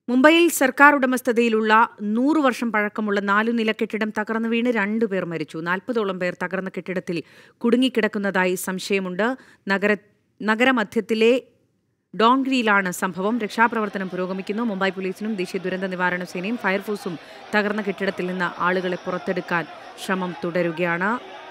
മുംബൈയിൽ സർക്കാർ ഉടമസ്ഥതയിലുള്ള നൂറ് വർഷം പഴക്കമുള്ള നാലു നില കെട്ടിടം തകർന്നു വീണ് രണ്ടുപേർ മരിച്ചു നാൽപ്പതോളം പേർ തകർന്ന കെട്ടിടത്തിൽ കുടുങ്ങിക്കിടക്കുന്നതായി സംശയമുണ്ട് നഗര നഗരമധ്യത്തിലെ ഡോൺഗ്രിയിലാണ് സംഭവം രക്ഷാപ്രവർത്തനം പുരോഗമിക്കുന്നു മുംബൈ പോലീസിനും ദേശീയ ദുരന്ത നിവാരണ സേനയും ഫയർഫോഴ്സും തകർന്ന കെട്ടിടത്തിൽ നിന്ന് ആളുകളെ പുറത്തെടുക്കാൻ ശ്രമം തുടരുകയാണ്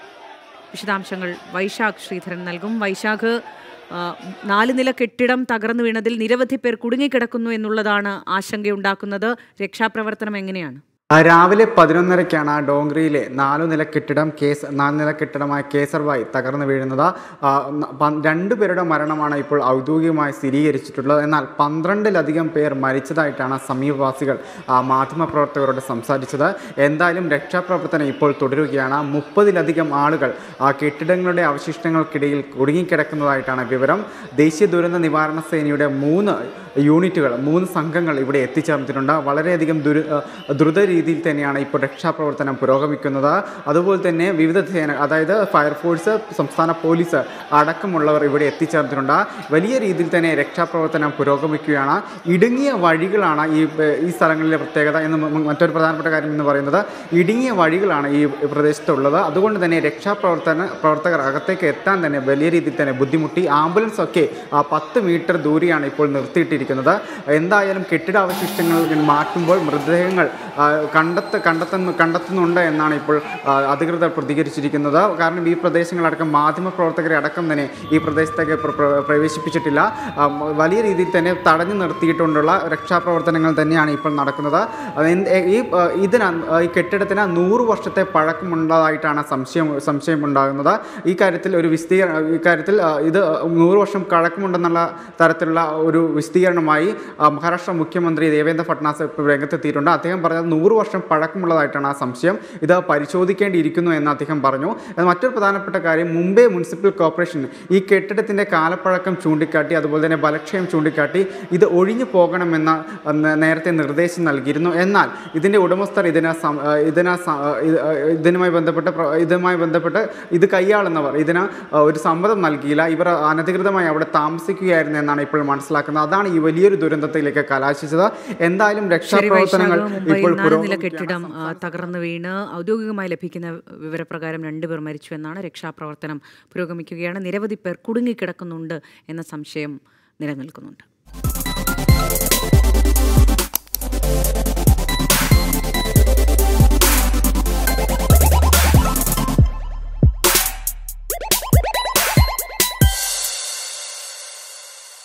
വിശദാംശങ്ങൾ വൈശാഖ് ശ്രീധരൻ നൽകും വൈശാഖ് ആ, നാല് നില കെട്ടിടം തകർന്നു വീണതിൽ നിരവധി പേർ കുടുങ്ങിക്കിടക്കുന്നു എന്നുള്ളതാണ് ആശങ്കയുണ്ടാക്കുന്നത് രക്ഷാപ്രവർത്തനം എങ്ങനെയാണ് ആ, രാവിലെ പതിനൊന്നരയ്ക്കാണ് ആ ഡോങ്കരിയിലെ നാലു നില കെട്ടിടം കേസ് നാല് നില കെട്ടിടമായ കേസർവായി തകർന്നു വീഴുന്നത് ആ, ന- പ- രണ്ടുപേരുടെ മരണമാണ് ഇപ്പോൾ ഔദ്യോഗികമായി സ്ഥിരീകരിച്ചിട്ടുള്ളത് എന്നാൽ പന്ത്രണ്ടിലധികം പേർ മരിച്ചതായിട്ടാണ് സമീപവാസികൾ ആ, മാധ്യമപ്രവർത്തകരോട് സംസാരിച്ചത് എന്തായാലും രക്ഷാപ്രവർത്തനം ഇപ്പോൾ തുടരുകയാണ് മുപ്പതിലധികം ആളുകൾ ആ കെട്ടിടങ്ങളുടെ അവശിഷ്ടങ്ങൾക്കിടയിൽ കുടുങ്ങിക്കിടക്കുന്നതായിട്ടാണ് വിവരം ദേശീയ ദുരന്ത നിവാരണ സേനയുടെ മൂന്ന് യൂണിറ്റുകൾ മൂന്ന് സംഘങ്ങൾ ഇവിടെ എത്തിച്ചേർന്നിട്ടുണ്ട് വളരെയധികം ദുരു ആ, ദ്രുത രീതിയിൽ തന്നെയാണ് ഇപ്പോൾ രക്ഷാപ്രവർത്തനം പുരോഗമിക്കുന്നത് അതുപോലെ തന്നെ വിവിധ സേന അതായത് ഫയർഫോഴ്സ് സംസ്ഥാന പോലീസ് അടക്കമുള്ളവർ ഇവിടെ എത്തിച്ചേർന്നിട്ടുണ്ട് വലിയ രീതിയിൽ തന്നെ രക്ഷാപ്രവർത്തനം പുരോഗമിക്കുകയാണ് ഇടുങ്ങിയ വഴികളാണ് ഈ ഈ സ്ഥലങ്ങളിലെ പ്രത്യേകത എന്ന് മ- മറ്റൊരു പ്രധാനപ്പെട്ട കാര്യം എന്ന് പറയുന്നത് ഇടുങ്ങിയ വഴികളാണ് ഈ പ്രദേശത്തുള്ളത് അതുകൊണ്ട് തന്നെ രക്ഷാപ്രവർത്തന പ്രവർത്തകർ അകത്തേക്ക് എത്താൻ തന്നെ വലിയ രീതിയിൽ തന്നെ ബുദ്ധിമുട്ടി ആംബുലൻസ് ഒക്കെ ആ പത്ത് മീറ്റർ ദൂരെയാണ് ഇപ്പോൾ നിർത്തിയിട്ടിരിക്കുന്നത് എന്തായാലും കെട്ടിടാവശിഷ്ടങ്ങൾ മാറ്റുമ്പോൾ മൃതദേഹങ്ങൾ ആ, കണ്ടെത്ത കണ്ടെത്തുന്നു കണ്ടെത്തുന്നുണ്ട് എന്നാണ് ഇപ്പോൾ ആ, അധികൃതർ പ്രതികരിച്ചിരിക്കുന്നത് കാരണം ഈ പ്രദേശങ്ങളടക്കം മാധ്യമപ്രവർത്തകരെ അടക്കം തന്നെ ഈ പ്രദേശത്തേക്ക് പ്ര- പ്ര- പ്രവേശിപ്പിച്ചിട്ടില്ല ആ, മ- വലിയ രീതിയിൽ തന്നെ തടഞ്ഞു നിർത്തിയിട്ടുള്ള രക്ഷാപ്രവർത്തനങ്ങൾ തന്നെയാണ് ഇപ്പോൾ നടക്കുന്നത് അത് എന്ത്- എ- ഈ ആ, ഇതിന് ആ, ഈ കെട്ടിടത്തിന് നൂറ് വർഷത്തെ പഴക്കമുള്ളതായിട്ടാണ് സംശയം സംശയമുണ്ടാകുന്നത് ഈ കാര്യത്തിൽ ഒരു വിശദീകരണ ഈ കാര്യത്തിൽ ആ, ഇത് നൂറ് വർഷം പഴക്കമുണ്ടെന്നുള്ള തരത്തിലുള്ള ഒരു വിശദീകരണമായി ആ, മഹാരാഷ്ട്ര മുഖ്യമന്ത്രി ദേവേന്ദ്ര ഫട്നാസ് ഇപ്പോൾ രംഗത്തെത്തിയിട്ടുണ്ട് അദ്ദേഹം പറഞ്ഞത് നൂറ് വർഷം പഴക്കമുള്ളതായിട്ടാണ് ആ സംശയം ഇത് പരിശോധിക്കേണ്ടിയിരിക്കുന്നു എന്ന് അദ്ദേഹം പറഞ്ഞു എന്നാൽ മറ്റൊരു പ്രധാനപ്പെട്ട കാര്യം മുംബൈ മുനിസിപ്പൽ കോർപ്പറേഷൻ ഈ കെട്ടിടത്തിൻ്റെ കാലപ്പഴക്കം ചൂണ്ടിക്കാട്ടി അതുപോലെ തന്നെ ബലക്ഷയം ചൂണ്ടിക്കാട്ടി ഇത് ഒഴിഞ്ഞു പോകണമെന്ന അന്ന് നേരത്തെ നിർദ്ദേശം നൽകിയിരുന്നു എന്നാൽ ഇതിൻ്റെ ഉടമസ്ഥർ ഇതിനെ സം- ആ, ഇതിനെ സ- ആ, ഇത് ആ, ഇതിനുമായി ബന്ധപ്പെട്ട് പ്ര- ഇതുമായി ബന്ധപ്പെട്ട് ഇത് കൈയാളുന്നവർ ഇതിന് ആ, ഒരു സമ്മതം നൽകിയില്ല ഇവർ അനധികൃതമായി അവിടെ താമസിക്കുകയായിരുന്നു എന്നാണ് ഇപ്പോൾ മനസ്സിലാക്കുന്നത് അതാണ് ഈ വലിയൊരു ദുരന്തത്തിലേക്ക് കലാശിച്ചത് എന്തായാലും ശരി രക്ഷാപ്രവർത്തനങ്ങൾ വൈശാഖ് മുംബൈയിൽ ഇപ്പോൾ നാല് നില പുരോഗമിക്കുകയാണ്. കെട്ടിടം ആ, തകർന്നു വീണ് ഔദ്യോഗികമായി ലഭിക്കുന്ന വിവരപ്രകാരം രണ്ടുപേർ മരിച്ചു എന്നാണ് രക്ഷാപ്രവർത്തനം പുരോഗമിക്കുകയാണ് നിരവധി പേർ കുടുങ്ങിക്കിടക്കുന്നുണ്ട് എന്ന സംശയം നിലനിൽക്കുന്നുണ്ട്